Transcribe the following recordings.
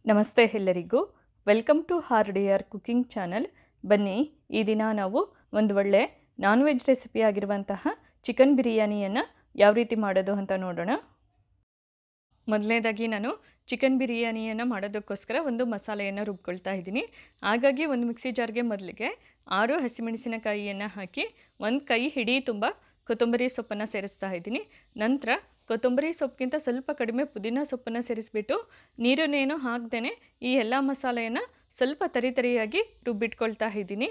ನಮಸ್ತೆ ಎಲ್ಲರಿಗೂ welcome to ಹಾರ್ಡಿಯರ್ ಕುಕಿಂಗ್ ಚಾನಲ್ ಬನ್ನಿ ಈ ದಿನ ನಾವು ಒಂದು ಒಳ್ಳೆ ನಾನ್ ವೆಜ್ ರೆಸಿಪಿ ಆಗಿರುವಂತಹ ಚಿಕನ್ ಬಿರಿಯಾನಿಯನ್ನು ಯಾವ ರೀತಿ ಮಾಡೋದು ಅಂತ ನೋಡೋಣ ಮೊದಲನೇದಾಗಿ ನಾನು ಚಿಕನ್ ಬಿರಿಯಾನಿಯನ್ನು ಮಾಡೋದಕ್ಕೋಸ್ಕರ ಒಂದು ಮಸಾಲೆಯನ್ನು ರುಬ್ಕೊಳ್ತಾ ಇದ್ದೀನಿ ಹಾಗಾಗಿ ಒಂದು ಮಿಕ್ಸಿ ಜಾರ್ಗೆ ಮೊದಲಿಗೆ ಆರು ಹಸಿಮೆಣಸಿನಕಾಯಿಯನ್ನು ಹಾಕಿ ಒಂದು ಕೈ ಹಿಡಿ ತುಂಬ ಕೊತ್ತಂಬರಿ ಸೊಪ್ಪನ್ನು ಸೇರಿಸ್ತಾ ಇದ್ದೀನಿ ನಂತರ ಕೊತ್ತಂಬರಿ ಸೊಪ್ಪಿಗಿಂತ ಸ್ವಲ್ಪ ಕಡಿಮೆ ಪುದೀನ ಸೊಪ್ಪನ್ನು ಸೇರಿಸ್ಬಿಟ್ಟು ನೀರನ್ನೇನು ಹಾಕ್ದೇ ಈ ಎಲ್ಲ ಮಸಾಲೆಯನ್ನು ಸ್ವಲ್ಪ ತರಿತರಿಯಾಗಿ ರುಬ್ಬಿಟ್ಕೊಳ್ತಾ ಇದ್ದೀನಿ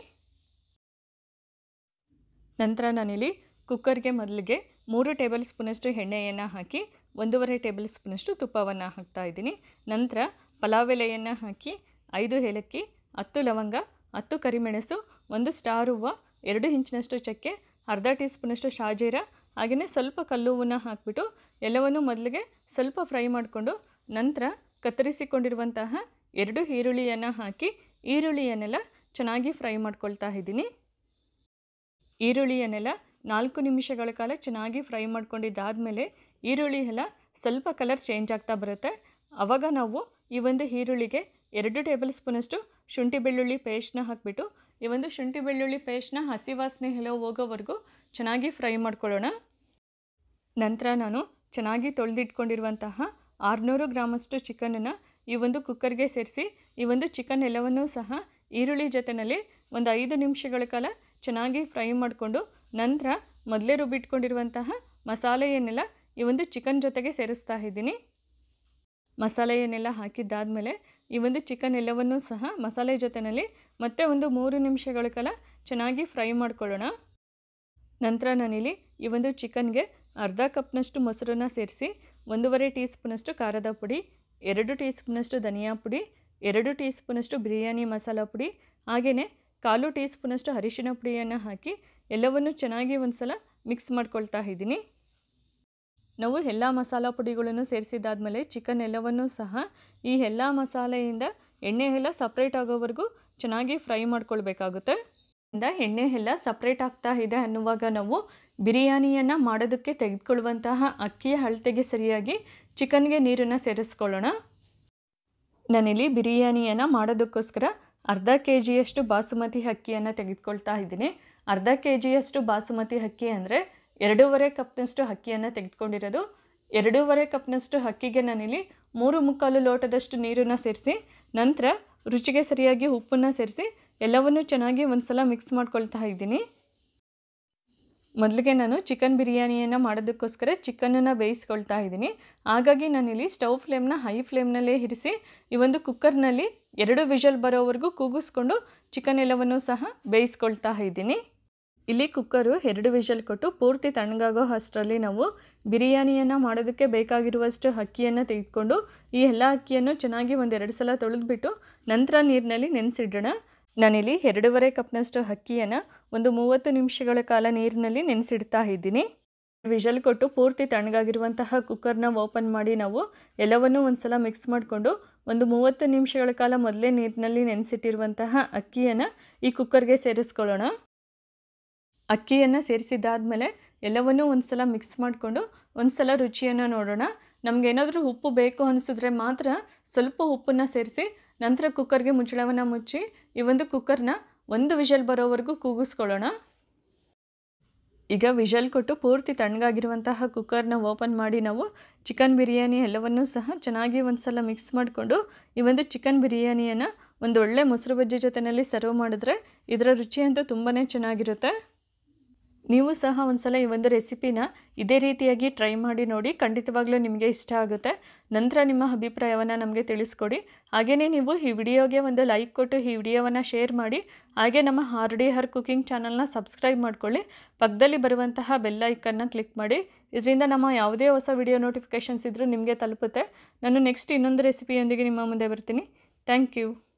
ನಂತರ ನಾನಿಲ್ಲಿ ಕುಕ್ಕರ್ಗೆ ಮೊದಲಿಗೆ ಮೂರು ಟೇಬಲ್ ಸ್ಪೂನಷ್ಟು ಎಣ್ಣೆಯನ್ನು ಹಾಕಿ ಒಂದೂವರೆ ಟೇಬಲ್ ಸ್ಪೂನಷ್ಟು ತುಪ್ಪವನ್ನು ಹಾಕ್ತಾ ಇದ್ದೀನಿ ನಂತರ ಪಲಾವ್ ಎಲೆಯನ್ನು ಹಾಕಿ ಐದು ಏಲಕ್ಕಿ ಹತ್ತು ಲವಂಗ ಹತ್ತು ಕರಿಮೆಣಸು ಒಂದು ಸ್ಟಾರ್ ಹೂವು ಎರಡು ಇಂಚಿನಷ್ಟು ಚಕ್ಕೆ ಅರ್ಧ ಟೀ ಸ್ಪೂನಷ್ಟು ಶಾಜೀರ ಹಾಗೆಯೇ ಸ್ವಲ್ಪ ಕಲ್ಲು ಹೂವನ್ನ ಹಾಕಿಬಿಟ್ಟು ಎಲ್ಲವನ್ನು ಮೊದಲಿಗೆ ಸ್ವಲ್ಪ ಫ್ರೈ ಮಾಡಿಕೊಂಡು ನಂತರ ಕತ್ತರಿಸಿಕೊಂಡಿರುವಂತಹ ಎರಡು ಈರುಳ್ಳಿಯನ್ನು ಹಾಕಿ ಈರುಳ್ಳಿಯನ್ನೆಲ್ಲ ಚೆನ್ನಾಗಿ ಫ್ರೈ ಮಾಡ್ಕೊಳ್ತಾ ಇದ್ದೀನಿ ಈರುಳ್ಳಿಯನ್ನೆಲ್ಲ ನಾಲ್ಕು ನಿಮಿಷಗಳ ಕಾಲ ಚೆನ್ನಾಗಿ ಫ್ರೈ ಮಾಡ್ಕೊಂಡಿದ್ದಾದಮೇಲೆ ಈರುಳ್ಳಿ ಎಲ್ಲ ಸ್ವಲ್ಪ ಕಲರ್ ಚೇಂಜ್ ಆಗ್ತಾ ಬರುತ್ತೆ ಆವಾಗ ನಾವು ಈ ಒಂದು ಈರುಳ್ಳಿಗೆ ಎರಡು ಟೇಬಲ್ ಸ್ಪೂನಷ್ಟು ಶುಂಠಿ ಬೆಳ್ಳುಳ್ಳಿ ಪೇಸ್ಟ್ನ ಹಾಕಿಬಿಟ್ಟು ಈ ಒಂದು ಶುಂಠಿ ಬೆಳ್ಳುಳ್ಳಿ ಪೇಸ್ಟ್ನ ಹಸಿ ವಾಸನೆ ಎಲ್ಲ ಹೋಗೋವರೆಗೂ ಚೆನ್ನಾಗಿ ಫ್ರೈ ಮಾಡ್ಕೊಳ್ಳೋಣ ನಂತರ ನಾನು ಚೆನ್ನಾಗಿ ತೊಳೆದಿಟ್ಕೊಂಡಿರುವಂತಹ ಆರುನೂರು ಗ್ರಾಮಷ್ಟು ಚಿಕನನ್ನು ಈ ಒಂದು ಕುಕ್ಕರ್ಗೆ ಸೇರಿಸಿ ಈ ಒಂದು ಚಿಕನ್ ಎಲ್ಲವನ್ನೂ ಸಹ ಈರುಳ್ಳಿ ಜೊತೆಯಲ್ಲಿ ಒಂದು ಐದು ನಿಮಿಷಗಳ ಕಾಲ ಚೆನ್ನಾಗಿ ಫ್ರೈ ಮಾಡಿಕೊಂಡು ನಂತರ ಮೊದಲೇ ರುಬ್ಬಿಟ್ಕೊಂಡಿರುವಂತಹ ಮಸಾಲೆಯನ್ನೆಲ್ಲ ಈ ಒಂದು ಚಿಕನ್ ಜೊತೆಗೆ ಸೇರಿಸ್ತಾ ಇದ್ದೀನಿ ಮಸಾಲೆಯನ್ನೆಲ್ಲ ಹಾಕಿದ್ದಾದಮೇಲೆ ಈ ಒಂದು ಚಿಕನ್ ಎಲ್ಲವನ್ನೂ ಸಹ ಮಸಾಲೆ ಜೊತೆಯಲ್ಲಿ ಮತ್ತೆ ಒಂದು ಮೂರು ನಿಮಿಷಗಳ ಕಾಲ ಚೆನ್ನಾಗಿ ಫ್ರೈ ಮಾಡ್ಕೊಳ್ಳೋಣ ನಂತರ ನಾನಿಲ್ಲಿ ಈ ಒಂದು ಚಿಕನ್ಗೆ ಅರ್ಧ ಕಪ್ನಷ್ಟು ಮೊಸರನ್ನ ಸೇರಿಸಿ ಒಂದೂವರೆ ಟೀ ಸ್ಪೂನಷ್ಟು ಖಾರದ ಪುಡಿ ಎರಡು ಟೀ ಸ್ಪೂನಷ್ಟು ಧನಿಯಾ ಪುಡಿ ಎರಡು ಟೀ ಸ್ಪೂನಷ್ಟು ಬಿರಿಯಾನಿ ಮಸಾಲ ಪುಡಿ ಹಾಗೆಯೇ ಕಾಲು ಟೀ ಸ್ಪೂನಷ್ಟು ಅರಿಶಿನ ಪುಡಿಯನ್ನು ಹಾಕಿ ಎಲ್ಲವನ್ನು ಚೆನ್ನಾಗಿ ಒಂದು ಸಲ ಮಿಕ್ಸ್ ಮಾಡ್ಕೊಳ್ತಾ ಇದ್ದೀನಿ ನಾವು ಎಲ್ಲ ಮಸಾಲ ಪುಡಿಗಳನ್ನು ಸೇರಿಸಿದ್ದಾದಮೇಲೆ ಚಿಕನ್ ಎಲ್ಲವನ್ನೂ ಸಹ ಈ ಎಲ್ಲ ಮಸಾಲೆಯಿಂದ ಎಣ್ಣೆ ಎಲ್ಲ ಸಪ್ರೇಟ್ ಆಗೋವರೆಗೂ ಚೆನ್ನಾಗಿ ಫ್ರೈ ಮಾಡ್ಕೊಳ್ಬೇಕಾಗುತ್ತೆ ಇಂದ ಎಣ್ಣೆ ಎಲ್ಲ ಸಪ್ರೇಟ್ ಆಗ್ತಾ ಇದೆ ಅನ್ನುವಾಗ ನಾವು ಬಿರಿಯಾನಿಯನ್ನು ಮಾಡೋದಕ್ಕೆ ತೆಗೆದುಕೊಳ್ಳುವಂತಹ ಅಕ್ಕಿಯ ಅಳತೆಗೆ ಸರಿಯಾಗಿ ಚಿಕನ್ಗೆ ನೀರನ್ನು ಸೇರಿಸ್ಕೊಳ್ಳೋಣ ನಾನಿಲ್ಲಿ ಬಿರಿಯಾನಿಯನ್ನು ಮಾಡೋದಕ್ಕೋಸ್ಕರ ಅರ್ಧ ಕೆ ಜಿಯಷ್ಟು ಬಾಸುಮತಿ ಅಕ್ಕಿಯನ್ನು ತೆಗೆದುಕೊಳ್ತಾ ಇದ್ದೀನಿ ಅರ್ಧ ಕೆ ಜಿಯಷ್ಟು ಬಾಸುಮತಿ ಅಕ್ಕಿ ಅಂದರೆ ಎರಡೂವರೆ ಕಪ್ನಷ್ಟು ಅಕ್ಕಿಯನ್ನು ತೆಗೆದುಕೊಂಡಿರೋದು ಎರಡೂವರೆ ಕಪ್ನಷ್ಟು ಅಕ್ಕಿಗೆ ನಾನಿಲ್ಲಿ ಮೂರು ಮುಕ್ಕಾಲು ಲೋಟದಷ್ಟು ನೀರನ್ನು ಸೇರಿಸಿ ನಂತರ ರುಚಿಗೆ ಸರಿಯಾಗಿ ಉಪ್ಪನ್ನು ಸೇರಿಸಿ ಎಲ್ಲವನ್ನೂ ಚೆನ್ನಾಗಿ ಒಂದು ಸಲ ಮಿಕ್ಸ್ ಮಾಡ್ಕೊಳ್ತಾ ಇದ್ದೀನಿ ಮೊದಲಿಗೆ ನಾನು ಚಿಕನ್ ಬಿರಿಯಾನಿಯನ್ನು ಮಾಡೋದಕ್ಕೋಸ್ಕರ ಚಿಕನನ್ನು ಬೇಯಿಸ್ಕೊಳ್ತಾ ಇದ್ದೀನಿ ಹಾಗಾಗಿ ನಾನಿಲ್ಲಿ ಸ್ಟವ್ ಫ್ಲೇಮ್ನ ಹೈ ಫ್ಲೇಮ್ನಲ್ಲೇ ಇರಿಸಿ ಈ ಒಂದು ಕುಕ್ಕರ್ನಲ್ಲಿ ಎರಡು ವಿಷಲ್ ಬರೋವರೆಗೂ ಕೂಗಿಸ್ಕೊಂಡು ಚಿಕನ್ ಎಲ್ಲವನ್ನೂ ಸಹ ಬೇಯಿಸ್ಕೊಳ್ತಾ ಇದ್ದೀನಿ ಇಲ್ಲಿ ಕುಕ್ಕರು ಎರಡು ವಿಷಲ್ ಕೊಟ್ಟು ಪೂರ್ತಿ ತಣ್ಣಗಾಗೋ ಅಷ್ಟರಲ್ಲಿ ನಾವು ಬಿರಿಯಾನಿಯನ್ನು ಮಾಡೋದಕ್ಕೆ ಬೇಕಾಗಿರುವಷ್ಟು ಅಕ್ಕಿಯನ್ನು ತೆಗೆದುಕೊಂಡು ಈ ಎಲ್ಲ ಅಕ್ಕಿಯನ್ನು ಚೆನ್ನಾಗಿ ಒಂದೆರಡು ಸಲ ತೊಳೆದ್ಬಿಟ್ಟು ನಂತರ ನೀರಿನಲ್ಲಿ ನೆನೆಸಿಡೋಣ ನಾನಿಲ್ಲಿ ಎರಡೂವರೆ ಕಪ್ನಷ್ಟು ಅಕ್ಕಿಯನ್ನು ಒಂದು ಮೂವತ್ತು ನಿಮಿಷಗಳ ಕಾಲ ನೀರಿನಲ್ಲಿ ನೆನೆಸಿಡ್ತಾ ಇದ್ದೀನಿ ವಿಷಲ್ ಕೊಟ್ಟು ಪೂರ್ತಿ ತಣ್ಣಗಾಗಿರುವಂತಹ ಕುಕ್ಕರ್ನ ಓಪನ್ ಮಾಡಿ ನಾವು ಎಲ್ಲವನ್ನೂ ಒಂದು ಸಲ ಮಿಕ್ಸ್ ಮಾಡಿಕೊಂಡು ಒಂದು ಮೂವತ್ತು ನಿಮಿಷಗಳ ಕಾಲ ಮೊದಲೇ ನೀರಿನಲ್ಲಿ ನೆನೆಸಿಟ್ಟಿರುವಂತಹ ಅಕ್ಕಿಯನ್ನು ಈ ಕುಕ್ಕರ್ಗೆ ಸೇರಿಸ್ಕೊಳ್ಳೋಣ ಅಕ್ಕಿಯನ್ನು ಸೇರಿಸಿದ್ದಾದಮೇಲೆ ಎಲ್ಲವನ್ನೂ ಒಂದು ಸಲ ಮಿಕ್ಸ್ ಮಾಡಿಕೊಂಡು ಒಂದು ಸಲ ರುಚಿಯನ್ನು ನೋಡೋಣ ನಮಗೇನಾದರೂ ಉಪ್ಪು ಬೇಕು ಅನಿಸಿದ್ರೆ ಮಾತ್ರ ಸ್ವಲ್ಪ ಉಪ್ಪನ್ನು ಸೇರಿಸಿ ನಂತರ ಕುಕ್ಕರ್ಗೆ ಮುಚ್ಚಳವನ್ನು ಮುಚ್ಚಿ ಈ ಒಂದು ಕುಕ್ಕರ್ನ ಒಂದು ವಿಷಲ್ ಬರೋವರೆಗೂ ಕೂಗಿಸ್ಕೊಳ್ಳೋಣ ಈಗ ವಿಷಲ್ ಕೊಟ್ಟು ಪೂರ್ತಿ ತಣ್ಣಗಾಗಿರುವಂತಹ ಕುಕ್ಕರ್ನ ಓಪನ್ ಮಾಡಿ ನಾವು ಚಿಕನ್ ಬಿರಿಯಾನಿ ಎಲ್ಲವನ್ನೂ ಸಹ ಚೆನ್ನಾಗಿ ಒಂದು ಸಲ ಮಿಕ್ಸ್ ಮಾಡಿಕೊಂಡು ಈ ಒಂದು ಚಿಕನ್ ಬಿರಿಯಾನಿಯನ್ನು ಒಂದು ಒಳ್ಳೆ ಮೊಸರು ಬಜ್ಜಿ ಜೊತೆಯಲ್ಲಿ ಸರ್ವ್ ಮಾಡಿದ್ರೆ ಇದರ ರುಚಿ ಅಂತೂ ತುಂಬಾ ಚೆನ್ನಾಗಿರುತ್ತೆ ನೀವು ಸಹ ಒಂದ್ಸಲ ಈ ಒಂದು ರೆಸಿಪಿನ ಇದೇ ರೀತಿಯಾಗಿ ಟ್ರೈ ಮಾಡಿ ನೋಡಿ ಖಂಡಿತವಾಗ್ಲೂ ನಿಮಗೆ ಇಷ್ಟ ಆಗುತ್ತೆ ನಂತರ ನಿಮ್ಮ ಅಭಿಪ್ರಾಯವನ್ನು ನಮಗೆ ತಿಳಿಸ್ಕೊಡಿ ಹಾಗೆಯೇ ನೀವು ಈ ವಿಡಿಯೋಗೆ ಒಂದು ಲೈಕ್ ಕೊಟ್ಟು ಈ ವಿಡಿಯೋವನ್ನು ಶೇರ್ ಮಾಡಿ ಹಾಗೆ ನಮ್ಮ ಆರ್ ಡಿ ಹರ್ ಕುಕಿಂಗ್ ಚಾನಲ್ನ ಸಬ್ಸ್ಕ್ರೈಬ್ ಮಾಡ್ಕೊಳ್ಳಿ ಪಕ್ಕದಲ್ಲಿ ಬರುವಂತಹ ಬೆಲ್ ಐಕನ್ನ ಕ್ಲಿಕ್ ಮಾಡಿ ಇದರಿಂದ ನಮ್ಮ ಯಾವುದೇ ಹೊಸ ವಿಡಿಯೋ ನೋಟಿಫಿಕೇಷನ್ಸ್ ಇದ್ದರೂ ನಿಮಗೆ ತಲುಪುತ್ತೆ ನಾನು ನೆಕ್ಸ್ಟ್ ಇನ್ನೊಂದು ರೆಸಿಪಿಯೊಂದಿಗೆ ನಿಮ್ಮ ಮುಂದೆ ಬರ್ತೀನಿ ಥ್ಯಾಂಕ್ ಯು